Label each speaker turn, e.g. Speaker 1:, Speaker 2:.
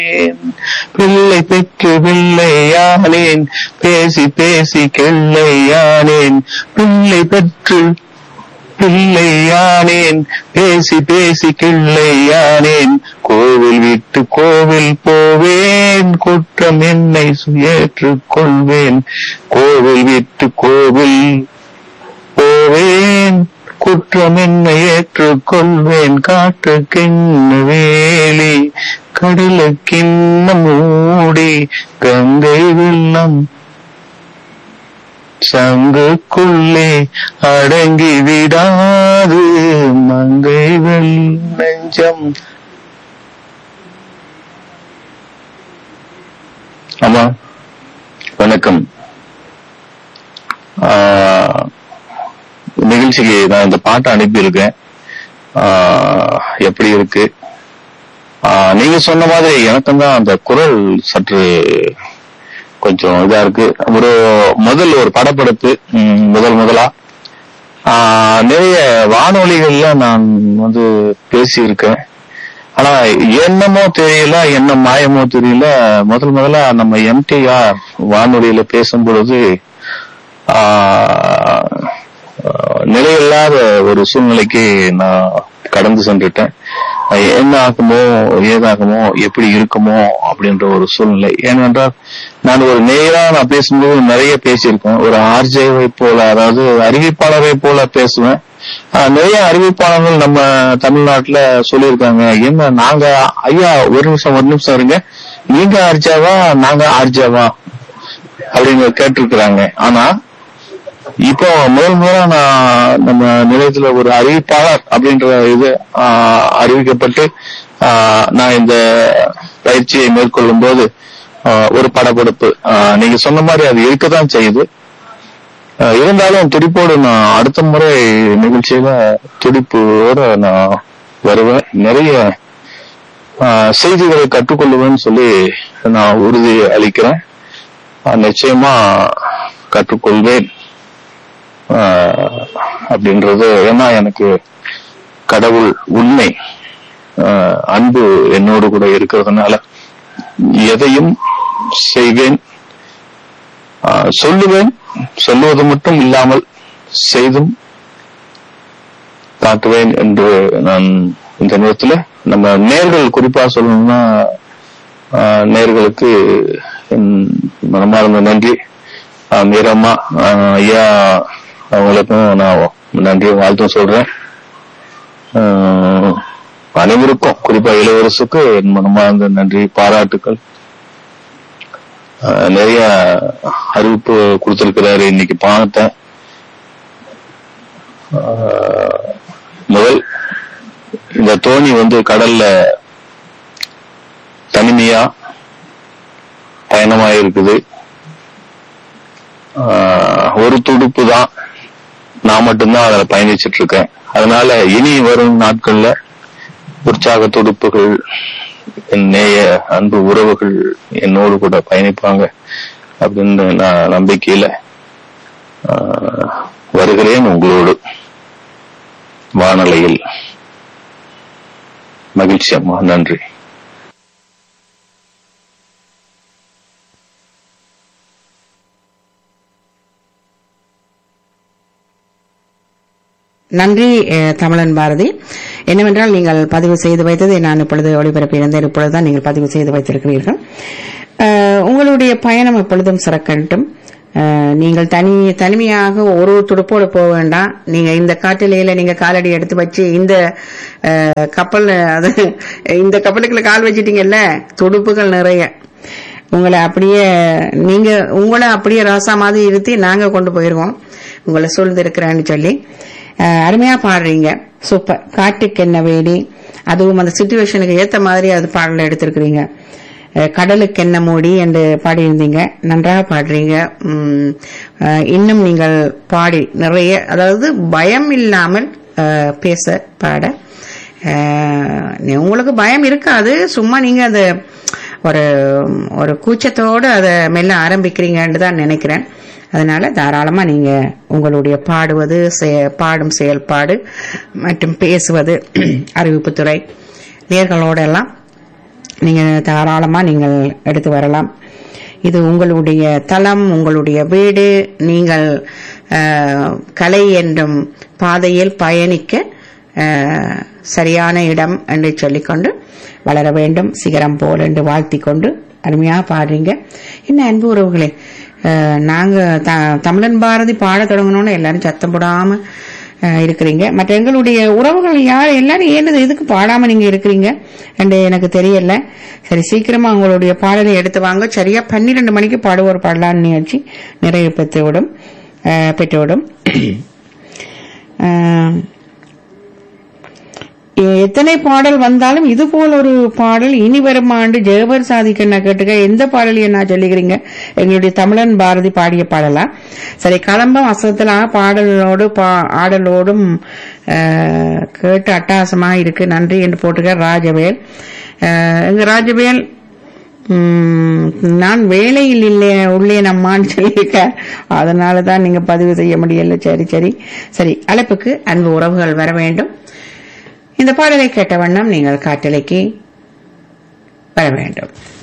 Speaker 1: பிள்ளை பெற்று பிள்ளையானேன் பேசி பேசி கிள்ளையானேன் பிள்ளை பெற்று பிள்ளையானேன் பேசி பேசி கிள்ளையானேன் கோவில் விட்டு கோவில் போவேன் குற்றம் என்னை ஏற்றுக் கொள்வேன் கோவில் விட்டு கோவில் போவேன் குற்றம் என்னை ஏற்றுக் கொள்வேன் காற்றுக்கிண்ண வேலி கடலுக்கிண்ண மூடி கங்கை வெள்ளம் சங்குக்குள்ளே அடங்கி விடாது மங்கை வெள் நெஞ்சம் ஆமா வணக்கம் ஆஹ், நிகழ்ச்சிக்கு நான் இந்த பாட்டை அனுப்பியிருக்கேன் ஆஹ், எப்படி இருக்கு ஆஹ், நீங்க சொன்ன மாதிரி எனக்கும் தான் அந்த குரல் சற்று கொஞ்சம் இதா இருக்கு ஒரு முதல் ஒரு படப்படப்பு ம், முதல் முதலா ஆஹ், நிறைய வானொலிகள்ல நான் வந்து பேசியிருக்கேன் ஆனா என்னமோ தெரியல என்ன மாயமோ தெரியல முதல் முதல்ல நம்ம எம்டிஆர் வானொலியில பேசும் பொழுது ஆஹ், ஆஹ், நிலையில்லாத ஒரு சூழ்நிலைக்கு நான் கடந்து சென்றுட்டேன் அது என்ன ஆகுமோ ஏதாகுமோ எப்படி இருக்குமோ அப்படின்ற ஒரு சூழ்நிலை ஏனென்றால் நான் ஒரு நேரா நான் பேசும்போது நிறைய பேசியிருக்கேன் ஒரு ஆர்ஜேவை போல அதாவது அறிவிப்பாளரை போல பேசுவேன் ஆஹ் நிறைய அறிவிப்பாளர்கள் நம்ம தமிழ்நாட்டுல சொல்லியிருக்காங்க என்ன நாங்க ஐயா ஒரு நிமிஷம் ஒரு நிமிஷம் இருங்க நீங்க ஆர்ஜாவா நாங்க ஆர்ஜாவா அப்படின்னு கேட்டிருக்கிறாங்க ஆனா இப்போ முதல் முதலா நான் நம்ம நிலையத்துல ஒரு அறிவிப்பாளர் அப்படின்ற இது ஆஹ், அறிவிக்கப்பட்டு ஆஹ், நான் இந்த பயிற்சியை மேற்கொள்ளும் போது ஆஹ், ஒரு படபடப்பு ஆஹ், நீங்க சொன்ன மாதிரி அது இருக்கத்தான் செய்யுது ஆஹ், இருந்தாலும் துடிப்போடு நான் அடுத்த முறை நிகழ்ச்சியில துடிப்போட நான் வருவேன் நிறைய ஆஹ், செய்திகளை கற்றுக்கொள்ளுவேன்னு சொல்லி நான் உறுதி அளிக்கிறேன் ஆஹ், நிச்சயமா கற்றுக்கொள்வேன் ஆஹ் அப்படின்றது ஏன்னா எனக்கு கடவுள் உண்மை ஆஹ் அன்பு என்னோடு கூட இருக்கிறதுனால எதையும் செய்வேன் ஆஹ் சொல்லுவேன் சொல்லுவது மட்டும் இல்லாமல் செய்தும் காட்டுவேன் என்று நான் இந்த நேரத்துல நம்ம நேர்கள் குறிப்பா சொல்லணும்னா ஆஹ் நேர்களுக்கு என் மனமார்ந்த நன்றி ஆஹ் மீரம்மா ஆஹ் ஐயா அவங்களுக்கும் நான் நன்றி வாழ்த்தும் சொல்றேன் ஆஹ் அனைவருக்கும் குறிப்பா இளவரசுக்கு என் மனமார்ந்த நன்றி பாராட்டுக்கள் ஆஹ் நிறைய அறிவிப்பு கொடுத்திருக்கிறாரு இன்னைக்கு பார்த்தேன் ஆஹ் முதல் இந்த தோணி வந்து கடல்ல தனிமையா பயணமா இருக்குது ஆஹ் ஒரு துடுப்பு தான் நான் மட்டும்தான் அதுல பயணிச்சிட்டு இருக்கேன் அதனால இனி வரும் நாட்கள்ல உற்சாக துடுப்புகள் என் நேய அன்பு உறவுகள் என்னோடு கூட பயணிப்பாங்க அப்படின்னு நான் நம்பிக்கையில ஆஹ், வருகிறேன் உங்களோடு வானலையில் மகிழ்ச்சி அம்மா நன்றி
Speaker 2: நன்றி அஹ், தமிழன் பாரதி என்னவென்றால் நீங்கள் பதிவு செய்து வைத்ததை நான் இப்பொழுது ஒளிபரப்பியிருந்தேன் இப்பொழுதுதான் நீங்கள் பதிவு செய்து வைத்திருக்கிறீர்கள் அஹ், உங்களுடைய பயணம் எப்பொழுதும் சிறக்கட்டும் அஹ், நீங்கள் தனி தனிமையாக ஒரு துடுப்போடு போக வேண்டாம் நீங்க இந்த காட்டிலேயில நீங்க காலடி எடுத்து வச்சு இந்த அஹ், கப்பல் அது இந்த கப்பலுக்குள்ள கால் வச்சிட்டீங்கல்ல துடுப்புகள் நிறைய உங்களை அப்படியே நீங்க உங்களை அப்படியே ராசா மாதிரி இருத்தி நாங்க கொண்டு போயிருவோம் உங்களை சூழ்ந்திருக்கிறேன்னு சொல்லி அஹ், அருமையா பாடுறீங்க சூப்பர் காட்டுக்கு என்ன வேடி அதுவும் அந்த சுச்சுவேஷனுக்கு ஏத்த மாதிரி அது பாடல எடுத்திருக்கிறீங்க அஹ், கடலுக்கு என்ன மூடி என்று பாடியிருந்தீங்க நன்றாக பாடுறீங்க உம், அஹ், இன்னும் நீங்கள் பாடி நிறைய அதாவது பயம் இல்லாமல் அஹ், பேச பாட அஹ், நீ- உங்களுக்கு பயம் இருக்காது சும்மா நீங்க அந்த ஒரு ஒரு கூச்சத்தோடு அதை மெல்ல ஆரம்பிக்கிறீங்கன்னு தான் நினைக்கிறேன் அதனால தாராளமா நீங்க உங்களுடைய பாடுவது செய- பாடும் செயல்பாடு மற்றும் பேசுவது அறிவிப்புத்துறை நேர்களோட எல்லாம் நீங்க தாராளமா நீங்கள் எடுத்து வரலாம் இது உங்களுடைய தளம் உங்களுடைய வீடு நீங்கள் அஹ், கலை என்றும் பாதையில் பயணிக்க அஹ், சரியான இடம் என்று சொல்லிக்கொண்டு வளர வேண்டும் சிகரம் போல் என்று வாழ்த்திக் கொண்டு அருமையா பாடுறீங்க என்ன அன்பு உறவுகளே அஹ், நாங்க த- தமிழன் பாரதி பாட தொடங்கணும்னு எல்லாரும் சத்தம் போடாம அஹ், இருக்கிறீங்க மற்ற எங்களுடைய உறவுகள் யார் எல்லாரும் ஏனது எதுக்கு பாடாம நீங்க இருக்கிறீங்க என்று எனக்கு தெரியல சரி சீக்கிரமா உங்களுடைய பாடலை எடுத்து வாங்க சரியா பன்னிரெண்டு மணிக்கு பாடுவோர் பாடலான்னு நிகழ்ச்சி நிறைவு பெற்றுவிடும் அஹ், பெற்றுவிடும் அஹ், எத்தனை பாடல் வந்தாலும் இது போல் ஒரு பாடல் இனி வரும் ஆண்டு ஜெயவர் சாதிக்க நான் கேட்டுக்க எந்த பாடலையும் நான் சொல்லிக்கிறீங்க எங்களுடைய தமிழன் பாரதி பாடிய பாடலா சரி களம்பம் அசத்துல பாடலோடு பா- ஆடலோடும் அஹ், கேட்டு அட்டகாசமா இருக்கு நன்றி என்று போட்டுக்க ராஜவேல் அஹ், எங்க ராஜவேல் உம், நான் வேலையில் இல்லை உள்ளேன் அம்மான்னு சொல்லியிருக்க அதனால தான் நீங்க பதிவு செய்ய முடியல சரி சரி சரி அழைப்புக்கு அன்பு உறவுகள் வர வேண்டும் இந்த பாடலை கேட்ட வண்ணம் நீங்கள் காட்டலைக்கு வர வேண்டும்